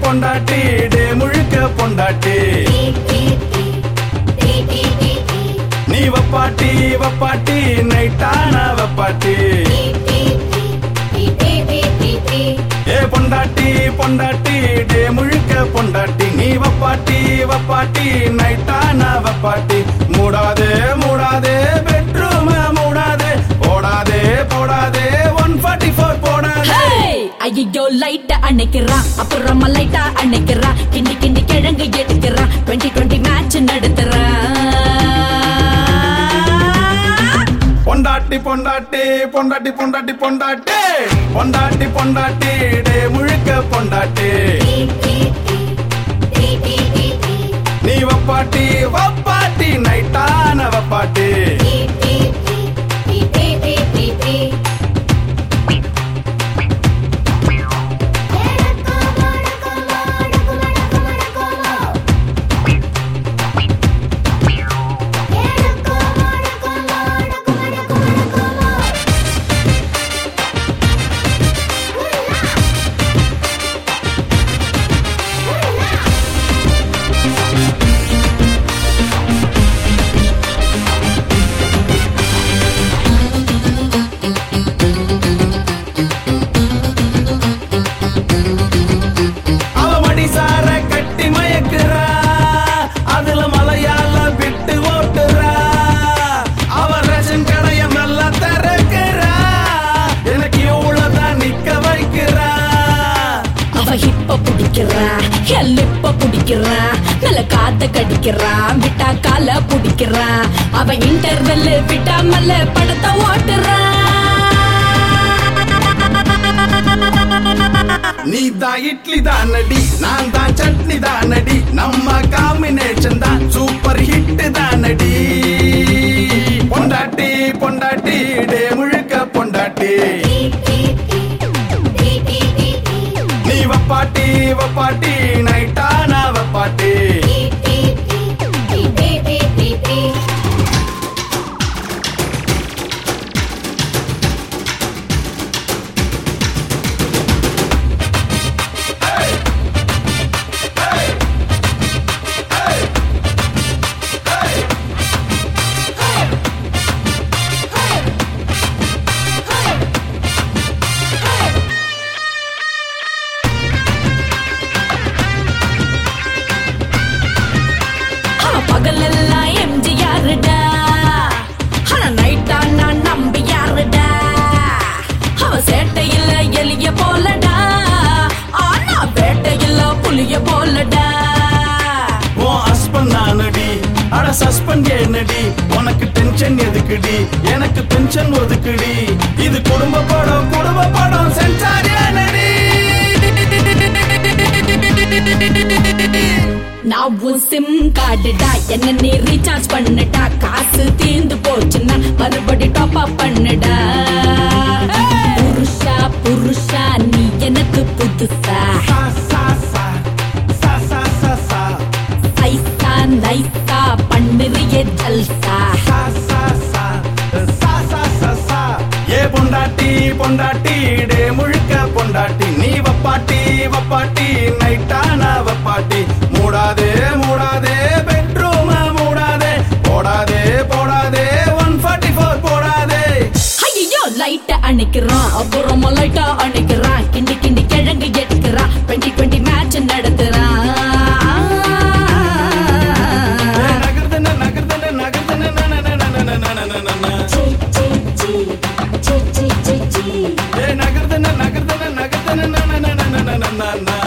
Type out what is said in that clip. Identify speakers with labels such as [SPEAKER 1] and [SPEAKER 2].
[SPEAKER 1] பொண்டாட்டி டே முழுக்க பொண்டாட்டி நீ வப்பாட்டி வப்பாட்டி நைட்டான வப்பாட்டி ஏ பொண்டாட்டி பொண்டாட்டி டே முழுக்க பொண்டாட்டி நீ வப்பாட்டி வப்பாட்டி நைட்டான வப்பாட்டி மூடாதே மூடாதே பெட்ரூம மூடாதே போடாதே போடாதே ஒன் ஃபார்ட்டி ஃபோர் போடாதே
[SPEAKER 2] ஐயோ லைட்ட அணைக்கிறான் அப்புறமா லைட்டா அணைக்கிறான் கிண்டி கிண்டி கிழங்கு எடுக்கிறான் டுவெண்ட்டி டுவெண்ட்டி மேட்ச் நடத்துறான்
[SPEAKER 1] பொண்டாட்டி பொண்டாட்டி பொண்டாட்டி பொண்டாட்டி பொண்டாட்டி பொண்டாட்டி பொண்டாட்டி டே முழுக்க பொண்டாட்டி நீ வப்பாட்டி வப்பாட்டி நைட்டான வப்பாட்டி அவ மடிசார கட்டி மயக்குறா அதுல மலையாள விட்டு ஓட்டுறா அவ ரேஷன் கடைய நல்லா திறக்கிறா எனக்கு இவ்வளவுதான் நிக்க வைக்கிறா
[SPEAKER 2] அவ ஹிப்ப பிடிக்கிறா ஹெல்லிப்ப பிடிக்கிறா நல்ல காத்த கடிக்கிறா விட்டா கால பிடிக்கிறா அவ இன்டர்வெல் விட்டா மல்ல படத்தை ஓட்டுறா
[SPEAKER 1] நீ தான் இட்லி தான் நடி நான் தான் சட்னி தான் நடி நம்ம காம்பினேஷன் தான் சூப்பர் ஹிட் தான் நடி பொண்டாட்டி பொண்டாட்டி டே முழுக்க பொண்டாட்டி நீ வப்பாட்டி வப்பாட்டி நைட்டான வப்பாட்டி
[SPEAKER 2] அவ பகலெல்லாம் எம்ஜிஆருடா ஆனா நைட்டா நான் நம்பி யாருடா அவ சேட்டையில எலிய போலடா ஆனா வேட்டையில புலிய போலடா
[SPEAKER 1] உன் ஹஸ்பண்ட் நானடி அட சஸ்பெண்ட் என்னடி உனக்கு டென்ஷன் எதுக்குடி எனக்கு பென்ஷன் ஒதுக்குடி இது குடும்ப படம் குடும்ப படம் சென்சார் ஏனடி
[SPEAKER 2] நான் உன் சிம் கார்டுடா என்ன நீ ரீசார்ஜ் பண்ணுடா காசு தீர்ந்து போச்சுன்னா மறுபடி டாப் அப் பண்ணுடா புருஷா புருஷா நீ எனக்கு புதுசா
[SPEAKER 1] சா, சா, சா. சா, சா, சா, சா.
[SPEAKER 2] சைசா நைசா பண்ணுறிய ஜல்சா
[SPEAKER 1] சா, சா, சா. சா, சா, சா, சா. ஏ பொண்டாட்டி பொண்டாட்டி டே முழுக்க பொண்டாட்டி நீ வப்பாட்டி வப்பாட்டி நைட்டான வப்பாட்டி மூடாதே மூடாதே பெட்ரூம மூடாதே போடாதே போடாதே ஒன் ஃபார்ட்டி ஃபோர் போடாதே
[SPEAKER 2] ஐயோ லைட்ட அணைக்கிறான் அப்புறமா லைட்டா அணைக்கிறான் கிண்டி கிண்டி கிழங்கு எடுக்கிறான் டுவெண்ட்டி டுவெண்ட்டி மேட்ச் நடத்துறான்
[SPEAKER 1] ஏ, நகர்துன்னு, நகர்துன்னு, நகர்துன்னு, நன, நன, நன, நன, நன, நன. ஏ, நகர்துன்னு, நகர்துன்னு, நகர்துன்னு, நன, நன, நன, நன, நன, நன.